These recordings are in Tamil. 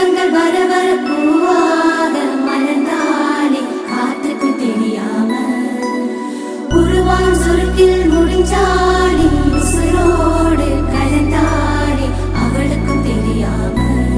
சொர்க்கங்கள் வர வர பூவாக மலர்ந்தாலே காற்றுக்கு தெரியாம உருவான் சுருக்கில் முடிஞ்சாடி உசுரோடு கலந்தாடி அவளுக்கும் தெரியாம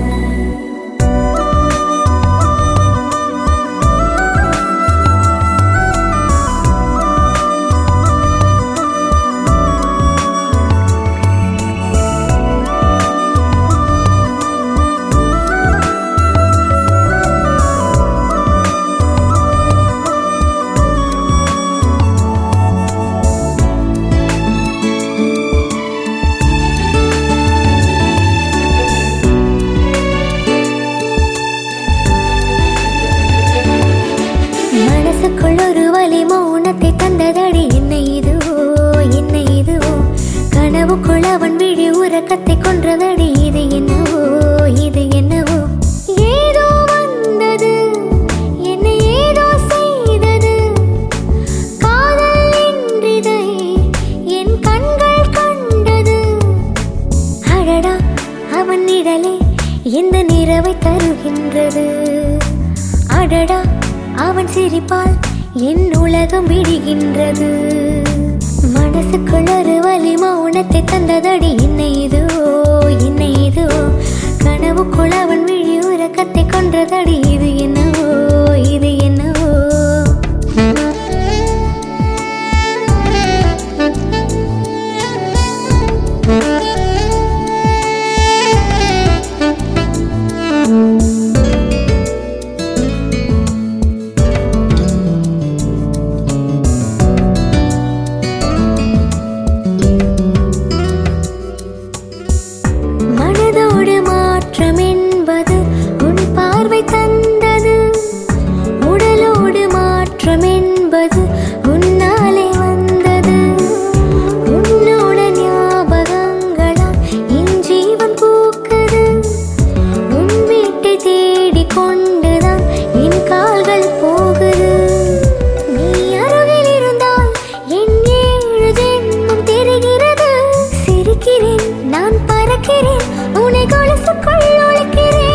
மனசுக்குள் ஒரு வலி மௌனத்தை தந்ததடி என்ன இதுவோ என்ன இதுவோ கனவுக்குள் அவன் விழி உறக்கத்தை கொன்றதடி இது என்னவோ இது என்னவோ ஏதோ வந்தது என்னை ஏதோ செய்தது காதல் என்றிதை என் கண்கள் கண்டது அடடா அவன் நிழலே இந்த நிறவை தருகின்றது அடடா அவன் சிரிப்பால் என் உலகம் விடுகின்றது மனசுக்குள் ஒரு வலி மௌனத்தை தந்ததடி என்ன இதுவோ என்ன இதுவோ கனவுக்குள் அவன் விழி உறக்கத்தை கொன்றதடி இது என்னவோ இது என்னவோ மனதோடு மாற்றம் என்பது உன் பார்வை தந்தது உடலோடு மாற்றம் என்பது உன்னாலே வந்தது உன்னோட ஞாபகங்களால் என் ஜீவன் பூக்குது உன் வீட்டை தேடிக் கொண்டுதான் என் கால்கள் போகுது நீ அருகில் இருந்தால் என் ஏழு ஜென்மம் தெரிகிறது சிரிக்கிறேன் நான் பறக்கிறேன் உன்னை கொலுசுக்குள் ஒழிக்கிறேன்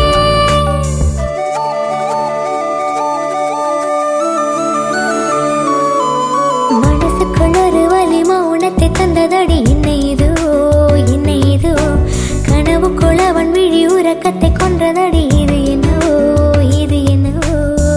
மனசுக்குள் ஒரு வலி மௌனத்தை தந்ததடி என்ன இதுவோ என்ன இதுவோ கனவுக்குள் அவன் விழி உறக்கத்தை கொன்றதடி இது என்னவோ இது என்னவோ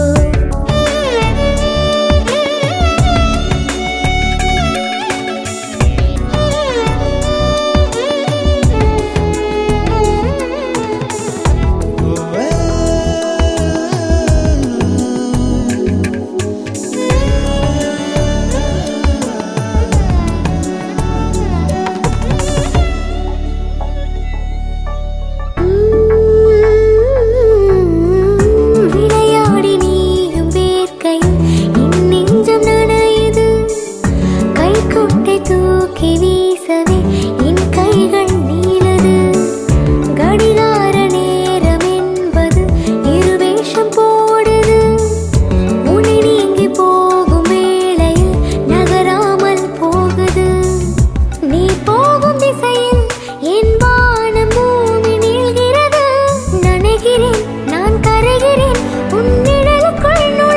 விளையாடி நீயும் வேர்க்கையில் என் நெஞ்சம் நனையுது கைக்குட்டை தூக்கி வீசவே என் கைகள் நீளது கடிகார நேரம் என்பது இருவேஷம் போடுது உன்னை நீங்கி போகும் வேளையில் நகராமல் போகுது நீ போகும் திசையில் என் வானம் பூமி நீள்கிறது நனைகிறேன் நான் கரைகிறேன் உன் நிழலுக்குள்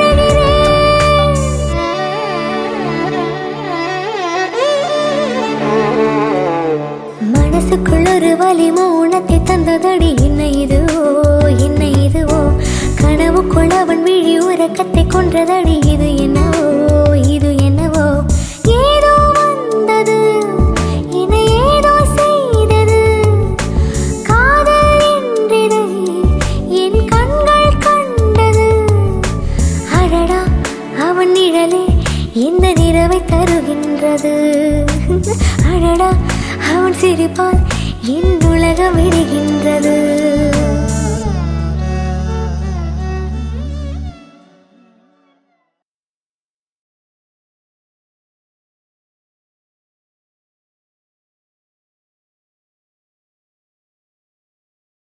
நுழைகிறேன் மனசுக்குள் ஒரு வலி மௌனத்தை தந்ததடி என்ன இதுவோ என்ன இதுவோ கனவுக்குள் அவன் விழி உறக்கத்தை கொன்றதடி இது என்னவோ இது என்னவோ ஏதோ வந்தது என்னை ஏதோ செய்தது காதல் என்றிதை என் கண்கள் கண்டது அடடா அவன் நிழலே இந்த நிறவை தருகின்றது அடடா அவன் சிரிப்பால் என் உலகம் விடுகின்றது